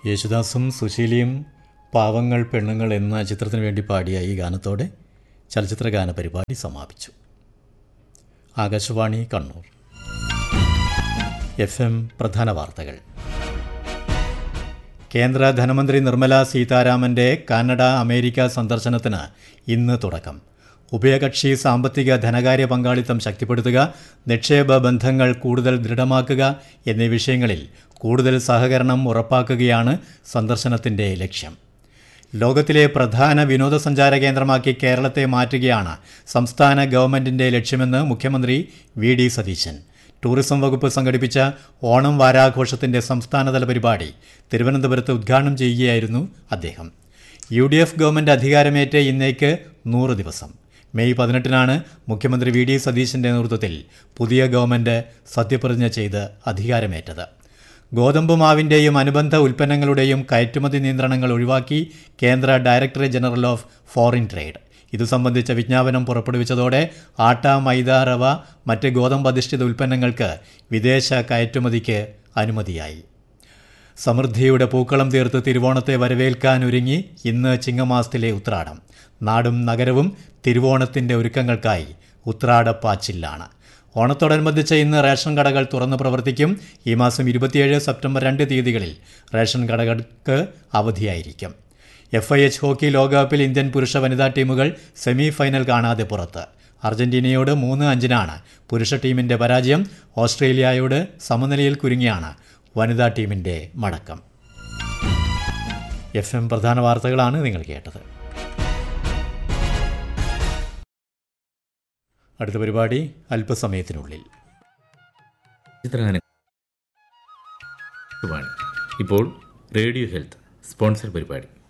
യേശുദാസും സുശീലിയും പാവങ്ങൾ പെണ്ണുങ്ങൾ എന്ന ചിത്രത്തിന് വേണ്ടി പാടിയ ഈ ഗാനത്തോടെ ചലച്ചിത്ര ഗാന പരിപാടി സമാപിച്ചു ആകാശവാണി കണ്ണൂർ എഫ് എം പ്രധാന വാർത്തകൾ കേന്ദ്ര ധനമന്ത്രി നിർമ്മല സീതാരാമൻ്റെ കാനഡ അമേരിക്ക സന്ദർശനത്തിന് ഇന്ന് തുടക്കം ഉഭയകക്ഷി സാമ്പത്തിക ധനകാര്യ പങ്കാളിത്തം ശക്തിപ്പെടുത്തുക നിക്ഷേപ ബന്ധങ്ങൾ കൂടുതൽ ദൃഢമാക്കുക എന്നീ വിഷയങ്ങളിൽ കൂടുതൽ സഹകരണം ഉറപ്പാക്കുകയാണ് സന്ദർശനത്തിൻ്റെ ലക്ഷ്യം ലോകത്തിലെ പ്രധാന വിനോദസഞ്ചാര കേന്ദ്രമാക്കി കേരളത്തെ മാറ്റുകയാണ് സംസ്ഥാന ഗവൺമെന്റിന്റെ ലക്ഷ്യമെന്ന് മുഖ്യമന്ത്രി വി ഡി സതീശൻ ടൂറിസം വകുപ്പ് സംഘടിപ്പിച്ച ഓണം വാരാഘോഷത്തിന്റെ സംസ്ഥാനതല പരിപാടി തിരുവനന്തപുരത്ത് ഉദ്ഘാടനം ചെയ്യുകയായിരുന്നു അദ്ദേഹം യു ഡി എഫ് ഗവൺമെന്റ് അധികാരമേറ്റ് ഇന്നേക്ക് നൂറ് ദിവസം മെയ് പതിനെട്ടിനാണ് മുഖ്യമന്ത്രി വി ഡി സതീശന്റെ നേതൃത്വത്തിൽ പുതിയ ഗവൺമെന്റ് സത്യപ്രതിജ്ഞ ചെയ്ത് അധികാരമേറ്റത് ഗോതമ്പ് മാവിൻ്റെയും അനുബന്ധ ഉൽപ്പന്നങ്ങളുടെയും കയറ്റുമതി നിയന്ത്രണങ്ങൾ ഒഴിവാക്കി കേന്ദ്ര director general of foreign trade ഇതു സംബന്ധിച്ച വിജ്ഞാപനം പുറപ്പെടുവിച്ചതോടെ ആട്ട മൈദ റവ മറ്റ് ഗോതമ്പ് അധിഷ്ഠിത ഉൽപ്പന്നങ്ങൾക്ക് വിദേശ കയറ്റുമതിക്ക് അനുമതിയായി സമൃദ്ധിയുടെ പൂക്കളം തീർത്ത് തിരുവോണത്തെ വരവേൽക്കാൻ ഒരുങ്ങി ഇന്ന് ചിങ്ങമാസത്തിലെ ഉത്രാടം നാടും നഗരവും തിരുവോണത്തിൻ്റെ ഒരുക്കങ്ങൾക്കായി ഉത്രാടപ്പാച്ചിലാണ് ഓണത്തോടനുബന്ധിച്ച് ഇന്ന് റേഷൻ കടകൾ തുറന്ന് പ്രവർത്തിക്കും ഈ മാസം ഇരുപത്തിയേഴ് സെപ്റ്റംബർ രണ്ട് തീയതികളിൽ റേഷൻ കടകൾക്ക് അവധിയായിരിക്കും എഫ് ഐ എച്ച് ഹോക്കി ലോകകപ്പിൽ ഇന്ത്യൻ പുരുഷ വനിതാ ടീമുകൾ സെമി ഫൈനൽ കാണാതെ പുറത്ത് അർജന്റീനയോട് മൂന്ന് അഞ്ചിനാണ് പുരുഷ ടീമിന്റെ പരാജയം ഓസ്ട്രേലിയയോട് സമനിലയിൽ കുരുങ്ങിയാണ് വനിതാ ടീമിന്റെ മടക്കം എഫ് എം പ്രധാന വാർത്തകളാണ് നിങ്ങൾ കേട്ടത് അടുത്ത പരിപാടി അല്പസമയത്തിനുള്ളിൽ ചിത്രഗാന ഇപ്പോൾ റേഡിയോ ഹെൽത്ത് സ്പോൺസർ പരിപാടി